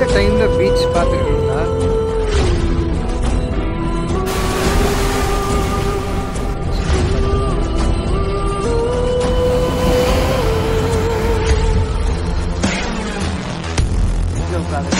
இந்த டைம்ல பீச் பார்த்துருக்கீங்களா இங்க உட்காந்து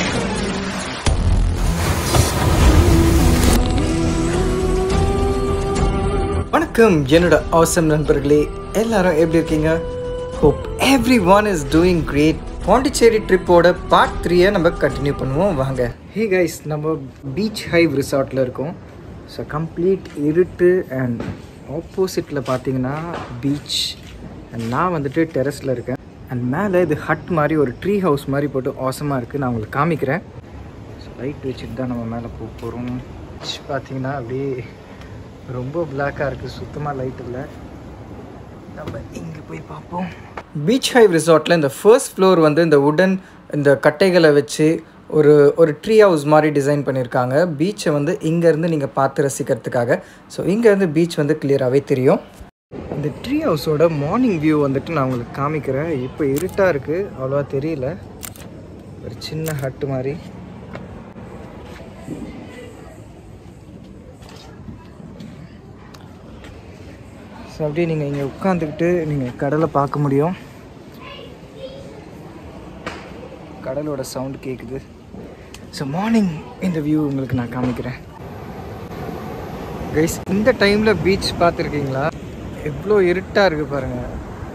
வணக்கம் என்னோட awesome நண்பர்களே எல்லாரும் எப்படி இருக்கீங்க hope everyone is doing great Pondicherry ட்ரிப்போட பார்ட் த்ரீயை நம்ம கண்டினியூ பண்ணுவோம் வாங்க ஹே கைஸ் நம்ம பீச் ஹைவ் ரிசார்ட்டில் இருக்கோம் ஸோ கம்ப்ளீட் இருட்டு அண்ட் ஆப்போசிட்டில் பார்த்தீங்கன்னா பீச் அண்ட் நான் வந்துட்டு டெரஸில் இருக்கேன் அண்ட் மேலே இது ஹட் மாதிரி ஒரு ட்ரீ ஹவுஸ் மாதிரி போட்டு ஆசமாக இருக்குது நான் உங்களுக்கு காமிக்கிறேன் ஸோ லைட் வச்சுட்டு தான் நம்ம மேலே போக போகிறோம் பீச் பார்த்தீங்கன்னா அப்படியே ரொம்ப பிளாக்காக இருக்குது சுத்தமாக லைட் இல்லை நம்ம இங்கே போய் பார்ப்போம் பீச் ஹைவ் ரிசார்ட்டில் இந்த ஃபர்ஸ்ட் ஃப்ளோர் வந்து இந்த உடன் இந்த கட்டைகளை வச்சு ஒரு ஒரு ட்ரீ ஹவுஸ் மாதிரி டிசைன் பண்ணியிருக்காங்க பீச்சை வந்து இங்கேருந்து நீங்கள் பார்த்து ரசிக்கிறதுக்காக ஸோ இங்கேருந்து பீச் வந்து கிளியராகவே தெரியும் இந்த ட்ரீ ஹவுஸோட மார்னிங் வியூ வந்துட்டு நான் உங்களுக்கு காமிக்கிறேன் இப்போ இருட்டாக இருக்குது அவ்வளோவா தெரியல ஒரு சின்ன ஹட்டு மாதிரி ஸோ அப்படியே நீங்கள் இங்கே உட்காந்துக்கிட்டு நீங்கள் கடலை பார்க்க முடியும் கடலோட சவுண்ட் கேட்குது ஸோ மார்னிங் இந்த வியூ உங்களுக்கு நான் காமிக்கிறேன் கைஸ் இந்த டைமில் பீச் பார்த்துருக்கீங்களா எவ்வளோ இருட்டாக இருக்குது பாருங்கள்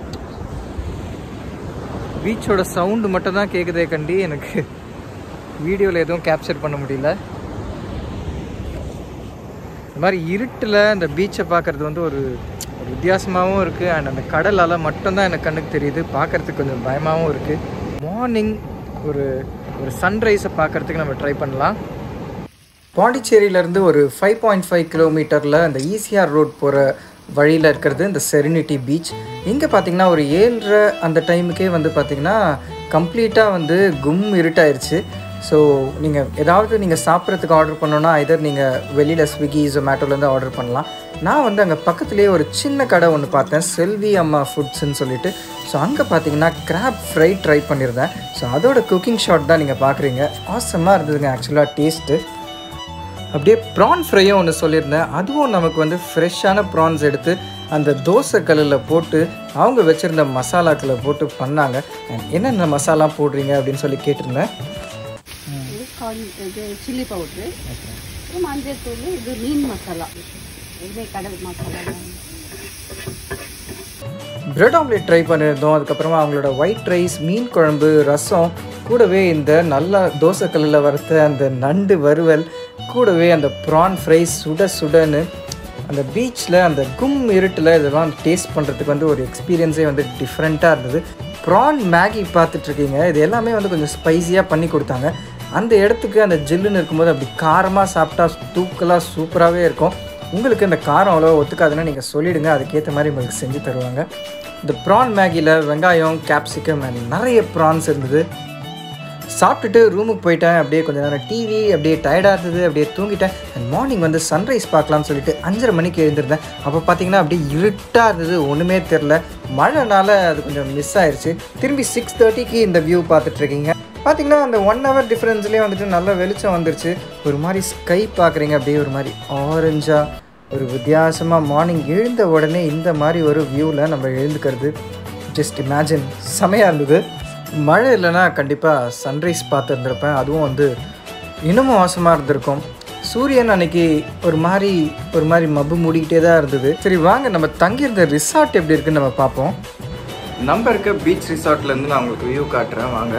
பீச்சோட சவுண்டு மட்டும் தான் கேட்குதே கண்டி எனக்கு வீடியோவில் எதுவும் கேப்சர் பண்ண முடியல இந்த மாதிரி இருட்டில் அந்த பீச்சை பார்க்குறது வந்து ஒரு ஒரு வித்தியாசமாகவும் இருக்குது அண்ட் அந்த கடல் அலை மட்டும்தான் எனக்கு கண்ணுக்கு தெரியுது பார்க்குறதுக்கு கொஞ்சம் பயமாகவும் இருக்குது மார்னிங் ஒரு ஒரு சன்ரைஸை பார்க்குறதுக்கு நம்ம ட்ரை பண்ணலாம் பாண்டிச்சேரியிலேருந்து ஒரு ஃபைவ் பாயிண்ட் ஃபைவ் கிலோமீட்டரில் அந்த ஈசிஆர் ரோட் போகிற வழியில் இருக்கிறது இந்த செரினிட்டி பீச் இங்கே பார்த்தீங்கன்னா ஒரு ஏழரை அந்த டைமுக்கே வந்து பார்த்திங்கன்னா கம்ப்ளீட்டாக வந்து கும் இருட்டாயிருச்சு ஸோ நீங்கள் ஏதாவது நீங்கள் சாப்பிட்றதுக்கு ஆர்டர் பண்ணோன்னா இதர் நீங்கள் வெளியில் ஸ்விக்கி ஜொமேட்டோலேருந்து ஆர்டர் பண்ணலாம் நான் வந்து அங்கே பக்கத்துலேயே ஒரு சின்ன கடை ஒன்று பார்த்தேன் செல்வி அம்மா ஃபுட்ஸ்ன்னு சொல்லிட்டு ஸோ அங்கே பார்த்தீங்கன்னா கிராப் ஃப்ரை ட்ரை பண்ணியிருந்தேன் ஸோ அதோட குக்கிங் ஷாட் தான் நீங்கள் பார்க்குறீங்க ஆசமாக இருந்ததுங்க ஆக்சுவலாக டேஸ்ட்டு அப்படியே ப்ரான் ஃப்ரையும் ஒன்று சொல்லியிருந்தேன் அதுவும் நமக்கு வந்து ஃப்ரெஷ்ஷான ப்ரான்ஸ் எடுத்து அந்த தோசை கல்லில் போட்டு அவங்க வச்சுருந்த மசாலாக்களை போட்டு பண்ணாங்க And என்னென்ன மசாலா போடுறீங்க அப்படின்னு சொல்லி கேட்டிருந்தேன் இது கார்ன் இது சில்லி பவுட்ரு அப்புறம் மஞ்சள் தூள் இது மீன் மசாலா இது கடல் மசாலா தான். பிரெட் ஆம்லேட் ட்ரை பண்ணியிருந்தோம் அதுக்கப்புறமா அவங்களோட ஒயிட் ரைஸ் மீன் குழம்பு ரசம் கூடவே இந்த நல்ல தோசைக்கல்லில் வறுத்த அந்த நண்டு வறுவல் கூடவே அந்த ப்ரான் ஃப்ரை சுட சுடன்னு அந்த பீச்சில் அந்த கும் இருட்டில் இதெல்லாம் டேஸ்ட் பண்ணுறதுக்கு வந்து ஒரு எக்ஸ்பீரியன்ஸே வந்து டிஃப்ரெண்ட்டாக இருந்தது ப்ரான் மேகி பார்த்துட்ருக்கீங்க இது எல்லாமே வந்து கொஞ்சம் ஸ்பைஸியாக பண்ணி கொடுத்தாங்க அந்த இடத்துக்கு அந்த ஜில்லுன்னு இருக்கும்போது அப்படி காரமாக சாப்பிட்டா தூக்கலாக சூப்பராகவே இருக்கும் உங்களுக்கு இந்த காரம் அவ்வளோ ஒத்துக்காதுன்னா நீங்கள் சொல்லிவிடுங்க அதுக்கேற்ற மாதிரி உங்களுக்கு செஞ்சு தருவாங்க இந்த ப்ரான் மேகியில் வெங்காயம் கேப்சிகம் அண்ட் நிறைய ப்ரான்ஸ் இருந்தது சாப்பிட்டுட்டு ரூமுக்கு போயிட்டேன் அப்படியே கொஞ்ச நேரம் டிவி அப்படியே டயர்டாக இருந்தது அப்படியே தூங்கிட்டேன் அண்ட் மார்னிங் வந்து சன்ரைஸ் பார்க்கலாம்னு சொல்லிட்டு அஞ்சரை மணிக்கு எழுந்திருந்தேன் அப்போ பார்த்தீங்கன்னா அப்படியே இருட்டாக இருந்தது ஒன்றுமே தெரில மழைனால அது கொஞ்சம் மிஸ் ஆயிடுச்சு திரும்பி சிக்ஸ் தேர்ட்டிக்கு இந்த வியூ பார்த்துட்ருக்கீங்க பார்த்தீங்கன்னா அந்த ஒன் ஹவர் டிஃப்ரென்ஸ்லேயே வந்துட்டு நல்ல வெளிச்சம் வந்துருச்சு ஒரு மாதிரி ஸ்கை பார்க்குறீங்க அப்படியே ஒரு மாதிரி ஆரஞ்சாக ஒரு வித்தியாசமாக மார்னிங் எழுந்த உடனே இந்த மாதிரி ஒரு வியூவில் நம்ம எழுந்துக்கிறது ஜஸ்ட் இமேஜின் செமையாக இருந்தது மழை இல்லைன்னா கண்டிப்பாக சன்ரைஸ் பார்த்துருந்துருப்பேன் அதுவும் வந்து இன்னமும் மோசமாக இருந்திருக்கும் சூரியன் அன்னைக்கு ஒரு மாதிரி ஒரு மாதிரி மப்பு மூடிக்கிட்டே தான் இருந்தது சரி வாங்க நம்ம தங்கியிருந்த ரிசார்ட் எப்படி இருக்குன்னு நம்ம பார்ப்போம் நம்ம இருக்க பீச் ரிசார்ட்லேருந்து நான் உங்களுக்கு வியூ காட்டுறேன் வாங்க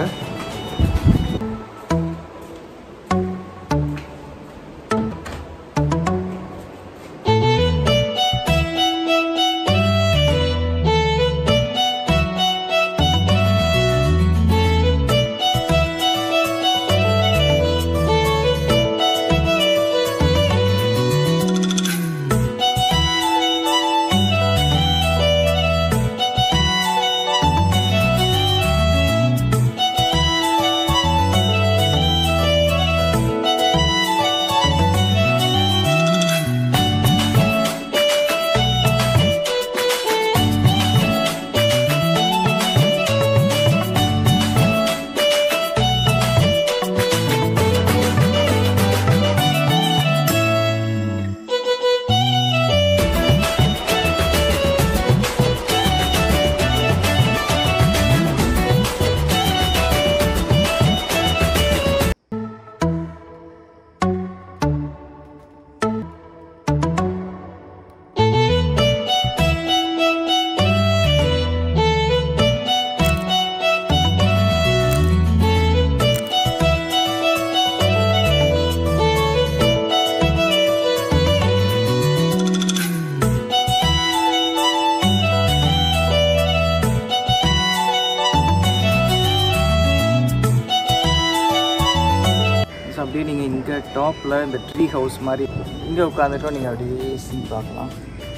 அப்படியே நீங்கள் இங்கே டாப்பில் இந்த ட்ரீ ஹவுஸ் மாதிரி இங்கே உட்காந்துட்டோம் நீங்கள் அப்படியே சீ பார்க்கலாம்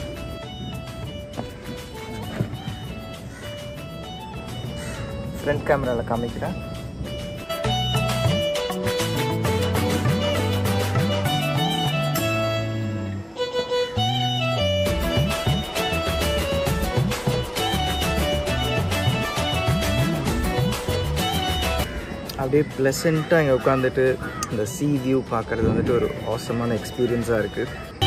ஃப்ரண்ட் கேமராவில் காமிக்கிறேன் அப்படியே ப்ளசண்ட்டாக இங்கே உட்காந்துட்டு இந்த சீ வியூ பார்க்குறது வந்துட்டு ஒரு ஆசமான எக்ஸ்பீரியன்ஸாக இருக்குது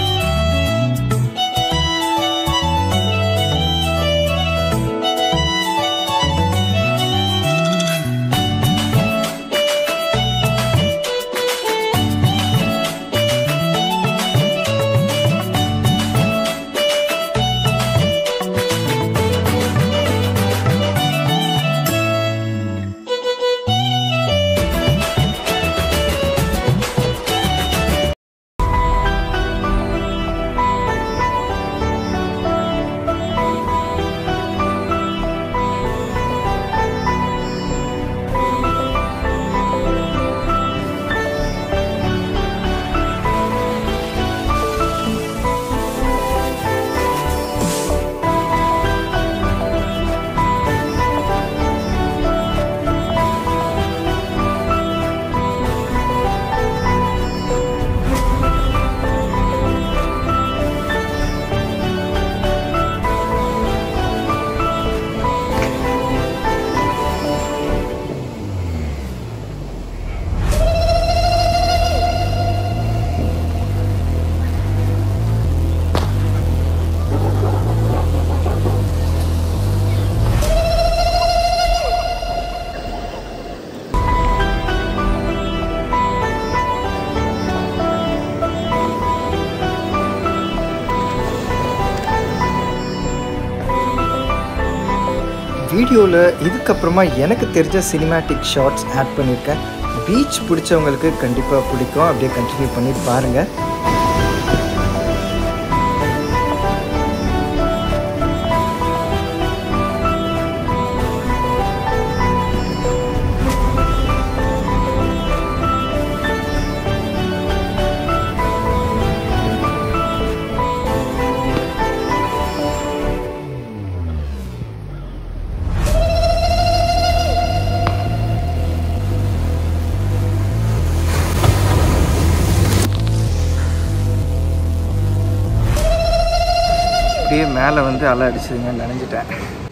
வீடியோவில் இதுக்கப்புறமா எனக்கு தெரிஞ்ச சினிமேட்டிக் ஷார்ட்ஸ் ஆட் பண்ணியிருக்கேன் பீச் பிடிச்சவங்களுக்கு கண்டிப்பாக பிடிக்கும் அப்படியே கண்டினியூ பண்ணி பாருங்கள் அப்படியே மேலே வந்து அலை அடிச்சதுங்க நினைஞ்சிட்டேன்